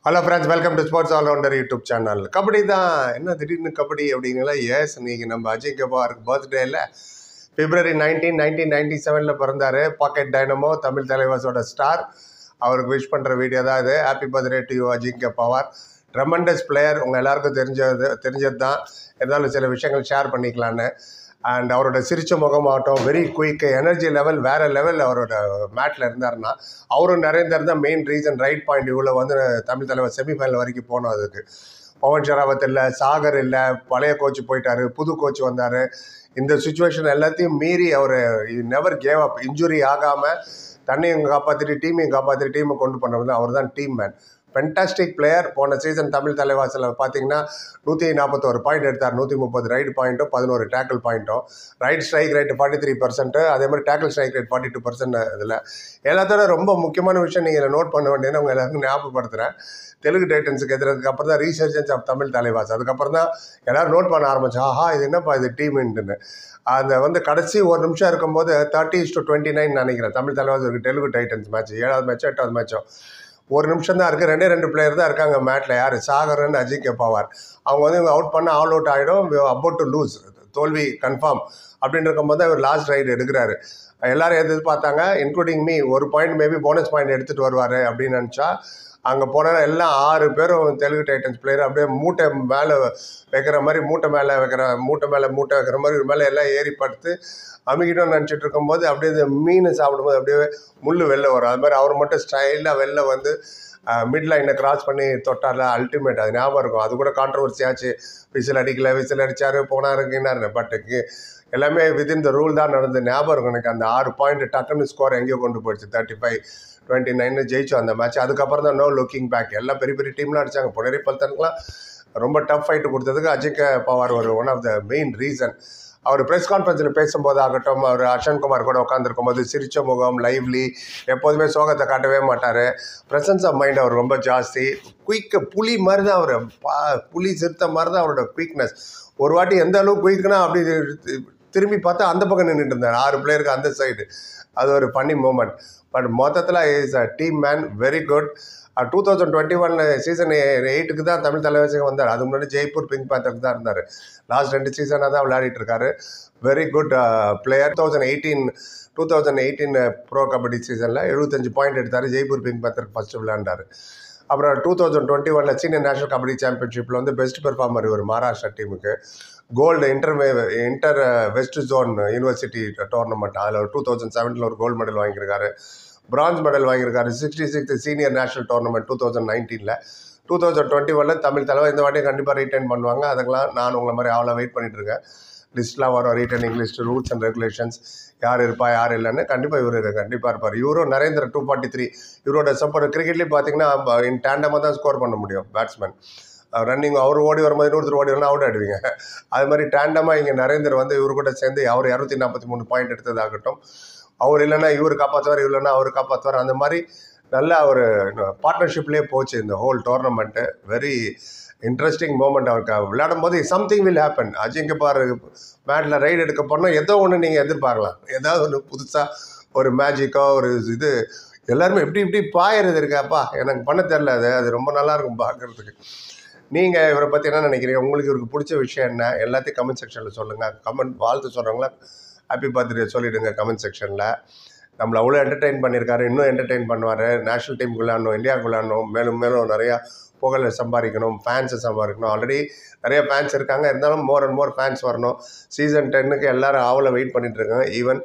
hello friends welcome to sports allrounder YouTube channel kabaddi தான் என்ன திடீர்னு கபடி அப்படிங்களா எஸ் இன்னைக்கு நம்ம அஜய் கபாருக்கு பர்த்டேல பிப்ரவரி நைன்டீன் நைன்டீன் நைன்டி செவனில் பிறந்தார் பாக்கெட் டைனமோ தமிழ் தலைவாஸோட ஸ்டார் அவருக்கு விஷ் பண்ணுற வீடியோ தான் இது happy birthday to you Ajinkya Pawar tremendous player உங்கள் எல்லாருக்கும் தெரிஞ்சது தெரிஞ்சது தான் இருந்தாலும் சில விஷயங்கள் ஷேர் பண்ணிக்கலான்னு அண்ட் அவரோட சிரிச்ச முகமாகட்டும் வெரி குயிக் எனர்ஜி லெவல் வேறு லெவல் அவரோட மேட்டில் இருந்தாருன்னா அவரும் நரேந்தர் தான் மெயின் ரீசன் ரைட் பாயிண்ட் இவ்வளோ வந்து தமிழ் தலைவர் செமிஃபைனல் வரைக்கும் போனோம் அதுக்கு பவன் ஷராவத் இல்லை சாகர் இல்லை பழைய கோச் போயிட்டாரு புது கோச் வந்தார் இந்த சுச்சுவேஷன் எல்லாத்தையும் மீறி அவர் நெவர் கேவ் அப் இன்ஜுரி ஆகாமல் தன்னையும் காப்பாற்றிட்டு டீமையும் காப்பாற்றிட்டு டீமை கொண்டு பண்ணவர் அவர் தான் டீம் மேன் ஃபென்டாஸ்டிக் பிளேயர் போன சீசன் தமிழ் தலைவாசலில் பார்த்தீங்கன்னா நூற்றி நாற்பத்தோரு பாயிண்ட் எடுத்தார் நூற்றி முப்பது ரைடு பாயிண்ட்டும் பதினோரு டேக்கிள் பாயிண்ட்டும் raid strike rate forty three percent அதே மாதிரி tackle strike rate forty two percent இதில் எல்லாத்தோட ரொம்ப முக்கியமான விஷயம் நீங்கள் நோட் பண்ண வேண்டியது உங்கள் எல்லாருக்கும் ஞாபகப்படுத்துகிறேன் தெலுங்கு டைட்டன்ஸுக்கு எதிர்க்கு அப்புறம் தான் ரீசர்ஜன்ஸ் ஆஃப் தமிழ் தலைவாஸ் அதுக்கப்புறம் தான் எல்லோரும் நோட் பண்ண ஆரம்பிச்சோம் ஆஹா இது என்னப்பா இது டீம்ன்ட்டுன்னு அந்த வந்து கடைசி ஒரு நிமிஷம் இருக்கும்போது தேர்ட்டி டு டுவெண்ட்டி நைன் நினைக்கிறேன் தமிழ் தலைவாஸ் இருக்கு தெலுங்கு டைட்டன்ஸ் மேட்ச் ஏழாவது மேட்சோ எட்டாவது மேட்சோ ஒரு நிமிஷம் தான் இருக்குது ரெண்டே ரெண்டு பிளேயர் தான் இருக்காங்க மேட்டில் யார் சாகரன் அஜிங்கே பவார் அவங்க வந்து அவுட் பண்ண ஆல் அவுட் ஆகிடும் அபவுட் டு லூஸ் தோல்வி கன்ஃபார்ம் அப்படின்னு இருக்கும்போது அவர் லாஸ்ட் ரைடு எடுக்கிறாரு எல்லாரும் எதிர்பார்த்தாங்க இன்க்ளூடிங் மீ ஒரு பாயிண்ட் மேபி போனஸ் பாயிண்ட் எடுத்துகிட்டு வருவார் அப்படின்னு நினச்சா அங்கே போனால் எல்லாம் ஆறு பேரும் தெலுங்கு டைட்டன்ஸ் பிளேயர் அப்படியே மூட்டை மேலே வைக்கிற மாதிரி மூட்டை மேலே வைக்கிற மூட்டை மேலே மூட்டை வைக்கிற மாதிரி மேலே எல்லாம் ஏறி படுத்து அமுக்கிட்டோம் நினச்சிட்டு இருக்கும்போது அப்படியே இந்த மீன் சாப்பிடும்போது அப்படியே முள் வெளில வரும் அது மாதிரி அவர் மட்டும் ஸ்டைலாக வெளில வந்து மிட் லைனை கிராஸ் பண்ணி தொட்டார்ல அல்டிமேட் அது ஞாபகம் இருக்கும் அது கூட கான்ட்ரவர்சி ஆச்சு விசில் அடிக்கல விசில் அடித்தார் போனாருங்கன்னாரு பட்டுக்கு எல்லாமே வித்தின் த ரூல் தான் நடந்து ஞாபகம் இருக்கும் எனக்கு அந்த ஆறு பாயிண்ட் டக்குன்னு ஸ்கோர் எங்கேயோ கொண்டு போயிடுச்சு தேர்ட்டி ஃபைவ் டுவெண்ட்டி நைனு ஜெயிச்சோம் அந்த மேட்ச் அதுக்கப்புறம் தான் நோ லுக்கிங் பேக் எல்லாம் பெரிய பெரிய டீம்லாம் அடித்தாங்க புனேரி பல்தனுக்குலாம் ரொம்ப டஃப் ஃபைட்டு கொடுத்ததுக்கு அஜிங்க பவார் ஒரு one of the main reason அவர் ப்ரெஸ் கான்ஃபரன்ஸில் பேசும்போது ஆகட்டும் அவர் அஷன்குமார் கூட உட்காந்துருக்கும் போது சிரிச்ச முகம் லைவ்லி எப்போதுமே சோகத்தை காட்டவே மாட்டார் ப்ரெசன்ஸ் ஆஃப் மைண்ட் அவர் ரொம்ப ஜாஸ்தி குயிக்கு புலி மாதிரி தான் அவர் பா புலி சிறுத்த மாதிரி தான் அவரோட குயிக்னஸ் ஒரு வாட்டி எந்த அளவுக்கு குயிக்னா அப்படி திரும்பி பார்த்தா அந்த பக்கம் நின்றுட்டு இருந்தார் ஆறு பிளேயருக்கு அந்த சைடு அது ஒரு ஃபன்னி மூமெண்ட் பட் மொத்தத்தில் is a team man very good two thousand twenty one season எயிட்டுக்கு தான் தமிழ் தலைவரசிக்கு வந்தார் அது முன்னாடி ஜெய்ப்பூர் பிங்க் பேத்தருக்கு தான் இருந்தார் லாஸ்ட் ரெண்டு சீசனாக தான் விளையாடிட்டு இருக்காரு very good player thousand eighteen two thousand eighteen pro kabaddi சீசனில் எழுபத்தஞ்சு பாயிண்ட் எடுத்தார் ஜெய்ப்பூர் பிங்க் பேத்தருக்கு ஃபஸ்ட்டு விளையாண்டார் அப்புறம் டூ தௌசண்ட் டுவெண்ட்டி ஒனில் சீனியர் நேஷனல் கபடி சாம்பியன்ஷிப்பில் வந்து பெஸ்ட் பெர்ஃபார்மர் இவர் மகாராஷ்டிரா டீமுக்கு gold inter inter west zone university tournament அதில் டூ தௌசண்ட் செவனில் ஒரு கோல்டு மெடல் வாங்கியிருக்காரு பிரான்ஸ் மெடல் வாங்கியிருக்காரு sixty six senior national tournament two thousand நைன்டீனில் டூ தௌசண்ட் டுவெண்ட்டி ஒனில் தமிழ் தலைவர் இந்த வாட்டி கண்டிப்பாக ரீட்டைன் பண்ணுவாங்க அதுக்கெல்லாம் நான் உங்களை மாதிரி அவ்வளோ வெயிட் பண்ணிட்டு இருக்கேன் லிஸ்ட்லாம் வரும் retaining list rules and regulations யார் இருப்பா யார் இல்லைன்னு கண்டிப்பாக இவர் கண்டிப்பாக இருப்பார் இவரும் நரேந்திர டூ ஃபார்ட்டி த்ரீ இவரோட சப்போர்ட் கிரிக்கெட்லேயும் பார்த்தீங்கன்னா இன் டேண்டமாக தான் ஸ்கோர் பண்ண முடியும் பேட்ஸ்மேன் ரன்னிங் அவர் ஓடி வரும்போது இன்னொருத்தர் ஓடி வரலாம் அவுட் ஆடுவீங்க அது மாதிரி டேண்டமாக இங்கே நரேந்தர் வந்து இவர் கூட சேர்ந்து அவர் இரநூத்தி நாற்பத்தி மூணு பாயிண்ட் எடுத்ததாகட்டும் அவர் இல்லைன்னா இவர் காப்பாற்றுவார் இவர் இல்லைன்னா அவர் காப்பாற்றுவார் அந்த மாதிரி நல்ல ஒரு பார்ட்னர்ஷிப்லேயே போச்சு இந்த whole tournament very interesting moment அவருக்கு விளையாடும் போது சம்திங் வில் ஹேப்பன் அஜிங்க பாரு மேட்டில் ரைடு எடுக்க போனால் ஏதோ ஒன்று நீங்கள் எதிர்பார்க்கலாம் ஏதாவது ஒன்று புதுசாக ஒரு மேஜிக்கோ ஒரு இது எல்லாருமே இப்படி இப்படி பாயறது இருக்காப்பா எனக்கு பண்ண தெரில அது அது ரொம்ப நல்லாயிருக்கும் பார்க்குறதுக்கு நீங்கள் இவரை பற்றி என்ன நினைக்கிறீங்க உங்களுக்கு இவருக்கு பிடிச்ச விஷயம் என்ன எல்லாத்தையும் கமெண்ட் செக்ஷனில் சொல்லுங்கள் கமெண்ட் வாழ்த்து சொல்கிறவங்கள ஹாப்பி பர்த்டே சொல்லிவிடுங்க கமெண்ட் செக்ஷனில் நம்மளை அவ்வளோ என்டர்டெயின் பண்ணியிருக்காரு இன்னும் என்டர்டெயின் பண்ணுவார் நேஷ்னல் டீமுக்கு விளையாடணும் இந்தியாவுக்கு விளையாடணும் மேலும் மேலும் நிறையா புகழை சம்பாதிக்கணும் ஃபேன்ஸை சம்பாதிக்கணும் ஆல்ரெடி நிறைய ஃபேன்ஸ் இருக்காங்க இருந்தாலும் மோர் அண்ட் மோர் ஃபேன்ஸ் வரணும் சீசன் டென்னுக்கு எல்லோரும் ஆவலை வெயிட் பண்ணிட்டு இருக்காங்க even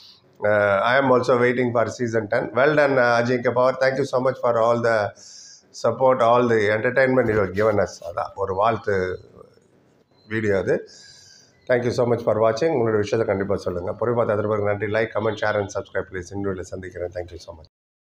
I am also waiting for season ten well done Ajinkya Pawar thank you so much for all the support all the entertainment you given us அதான் ஒரு வாழ்த்து வீடியோ அது தேங்க்யூ ஸோ மச் ஃபார் வாட்சிங் உங்களோட விஷயத்தை கண்டிப்பாக சொல்லுங்கள் பொறுப்பாக தரப்பிற்கு நன்றி like comment share and subscribe please இன்னொரு சந்திக்கிறேன் தேங்க்யூ ஸோ மச்